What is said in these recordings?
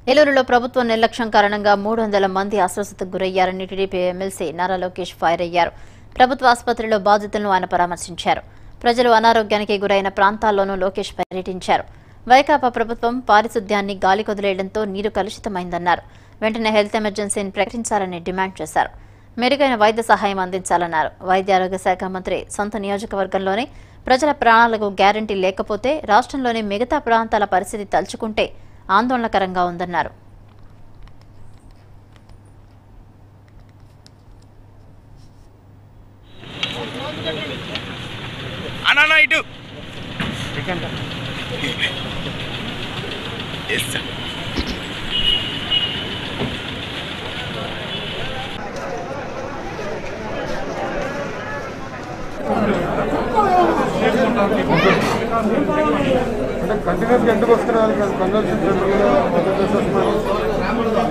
ఏలూరులో ప్రభుత్వం నిర్లక్ష్యం కారణంగా మూడు వందల మంది అస్వస్థతకు గురయ్యారని TDP MLC Nara Lokesh fire అయ్యారు ప్రభుత్వ ఆసుపత్రిలో బాధితులను ఆయన పరామర్శించారు ప్రజలు అనారోగ్యానికి గురైన ప్రాంతాల్లోనూ లోకేష్ పర్యటించారు వైకాపా ప్రభుత్వం పారిశుద్ధ్యాన్ని గాలి కొదిలేయడంతో నీరు కలుషితమైందన్నారు వెంటనే హెల్త్ ఎమర్జెన్సీని ప్రకటించాలని డిమాండ్ చేశారు మెరుగైన వైద్య సహాయం అందించాలన్నారు వైద్య ఆరోగ్య శాఖ మంత్రి సొంత నియోజకవర్గంలోనే ప్రజల ప్రాణాలకు గ్యారంటీ లేకపోతే రాష్ట్రంలోని మిగతా ప్రాంతాల పరిస్థితి తలుచుకుంటే ఆందోళనకరంగా ఉందన్నారు అన్నా ఇటు ఎస్ సార్ అంటే కంటిన్యూస్గా ఎందుకు వస్తున్నారు కన్వెన్షన్ సెంటర్లో మొదటి దశ వస్తున్నారు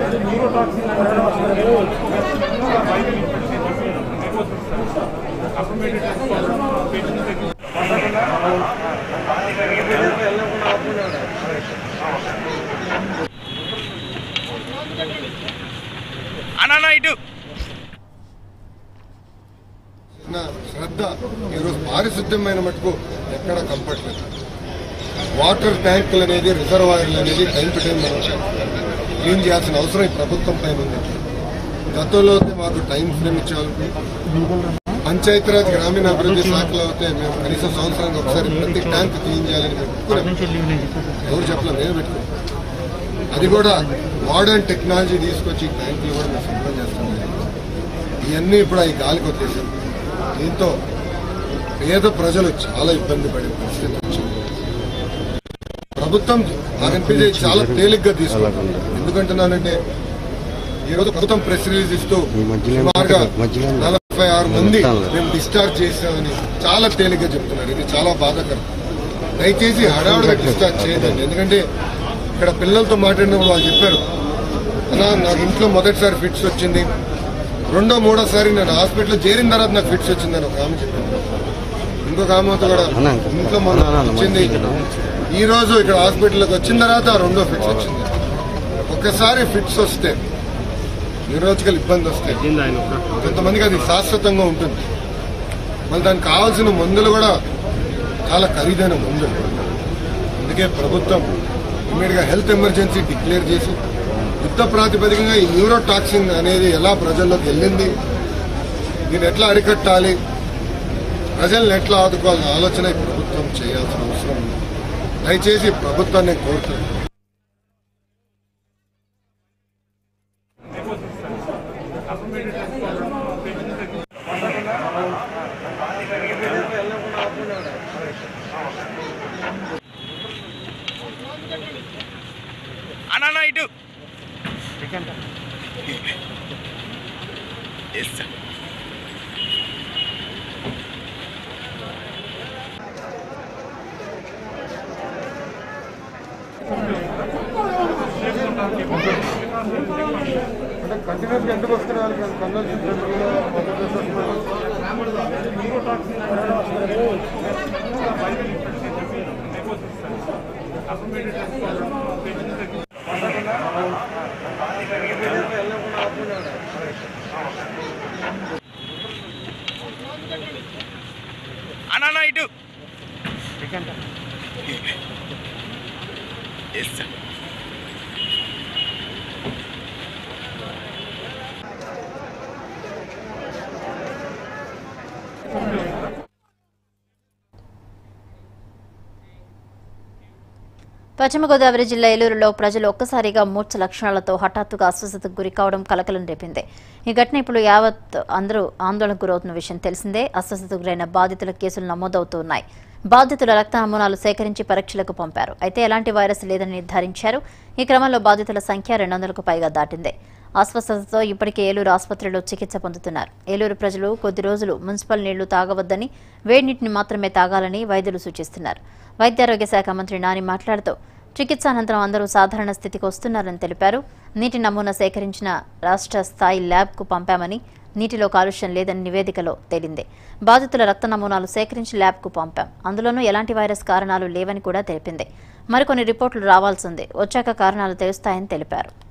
అన్నా ఇటు నా శ్రద్ధ ఈరోజు పారిశుద్ధ్యమైన మటుకు ఎక్కడ కంపట్లేదు వాటర్ ట్యాంకులు అనేది రిజర్వాయర్లు అనేది టైం టు టైం మనం క్లీన్ చేయాల్సిన అవసరం ఈ ప్రభుత్వం పైన ఉంది గతంలో అయితే మాకు టైం ఫ్రేమ్ ఇచ్చేవాళ్ళు పంచాయతీరాజ్ గ్రామీణాభివృద్ధి శాఖలో అయితే మేము కనీసం సంవత్సరానికి ఒకసారి ప్రతి ట్యాంక్ క్లీన్ చేయాలని మేము పెట్టుకున్నాం ఎవరు చెప్పలేదు నేను పెట్టుకున్నాం అది కూడా మోడర్న్ టెక్నాలజీ తీసుకొచ్చి ఈ ట్యాంకులు కూడా మేము శుభ్రం చేస్తాం ఇవన్నీ ఇప్పుడు ఈ గాలికి వదిలేశారు దీంతో పేద ప్రజలు చాలా ఇబ్బంది పడే పరిస్థితి వచ్చింది ప్రభుత్వం నాకు అనిపించే చాలా తేలిగ్గా తీసుకుంటుంది ఎందుకంటున్నానంటే ఈ రోజు ప్రభుత్వం ప్రెస్ రిలీజ్ ఇస్తూ సుమారుగా నలభై ఆరు మంది మేము డిశ్చార్జ్ చేసామని చాలా తేలిగ్గా చెప్తున్నారు ఇది చాలా బాధాకరం దయచేసి హడావుడిగా డిశ్చార్జ్ చేయదండి ఎందుకంటే ఇక్కడ పిల్లలతో మాట్లాడినప్పుడు వాళ్ళు చెప్పారు అన్నా నాకు ఇంట్లో మొదటిసారి ఫిట్స్ వచ్చింది రెండో మూడోసారి నేను హాస్పిటల్లో చేరిన తర్వాత నాకు ఫిట్స్ వచ్చిందని ఒక ఆమె చెప్పింది ఇంకొక ఆమెతో కూడా ఇంట్లో మొన్న వచ్చింది ఈ రోజు ఇక్కడ హాస్పిటల్కి వచ్చిన తర్వాత ఆ రెండో ఫిట్స్ వచ్చింది ఒక్కసారి ఫిట్స్ వస్తే న్యూరోజికల్ ఇబ్బంది వస్తే కొంతమందికి అది శాశ్వతంగా ఉంటుంది మళ్ళీ దానికి కావాల్సిన మందులు కూడా చాలా ఖరీదైన మందులు అందుకే ప్రభుత్వం ఇమీడియట్గా హెల్త్ ఎమర్జెన్సీ డిక్లేర్ చేసి యుద్ధ ప్రాతిపదికగా ఈ న్యూరోటాక్సిన్ అనేది ఎలా ప్రజల్లోకి వెళ్ళింది దీన్ని ఎట్లా అరికట్టాలి ప్రజల్ని ఎట్లా ఆదుకోవాలన్న ఆలోచన ఈ ప్రభుత్వం చేయాల్సిన అవసరం ఉంది దయచేసి ప్రభుత్వాన్ని కోరుతున్నాను అన్నా ఇటు ఎస్ సార్ అంటే కంటిన్యూస్గా ఎందుకు వస్తున్నారు కన్వెన్షన్ సెంటర్లో మొదటి దశ వస్తున్నారు అన్నా ఇటు ఎస్ సార్ పశ్చిమ గోదావరి జిల్లా ఏలూరులో ప్రజలు ఒక్కసారిగా మూర్ఛ లక్షణాలతో హఠాత్తుగా అస్వస్థతకు గురి కావడం కలకలం రేపింది ఈ ఘటన ఇప్పుడు యావత్ అందరూ ఆందోళనకు గురవుతున్న విషయం తెలిసిందే అస్వస్థతకు గురైన బాధితుల కేసులు నమోదవుతున్నాయి బాధితుల రక్త నమూనాలు సేకరించి పరీక్షలకు పంపారు అయితే ఎలాంటి వైరస్ లేదని నిర్ధారించారు ఈ క్రమంలో బాధితుల సంఖ్య రెండు వందలకు పైగా దాటింది అస్వస్థతతో ఇప్పటికే ఏలూరు ఆసుపత్రిలో చికిత్స పొందుతున్నారు ఏలూరు ప్రజలు కొద్ది రోజులు మున్సిపల్ నీళ్లు తాగవద్దని వేడి నీటిని మాత్రమే తాగాలని వైద్యులు సూచిస్తున్నారు వైద్యారోగ్య శాఖ మంత్రి నాని మాట్లాడుతూ చికిత్స అనంతరం అందరూ సాధారణ స్థితికి వస్తున్నారని తెలిపారు నీటి నమూనా సేకరించిన రాష్ట్ర స్థాయి ల్యాబ్కు పంపామని నీటిలో కాలుష్యం లేదని నివేదికలో తేలింది బాధితుల రక్త నమూనాలు సేకరించి ల్యాబ్కు పంపాం అందులోనూ ఎలాంటి వైరస్ కారణాలు లేవని కూడా తెలిపింది మరికొన్ని రిపోర్టులు రావాల్సింది వచ్చాక కారణాలు తెలుస్తాయని తెలిపారు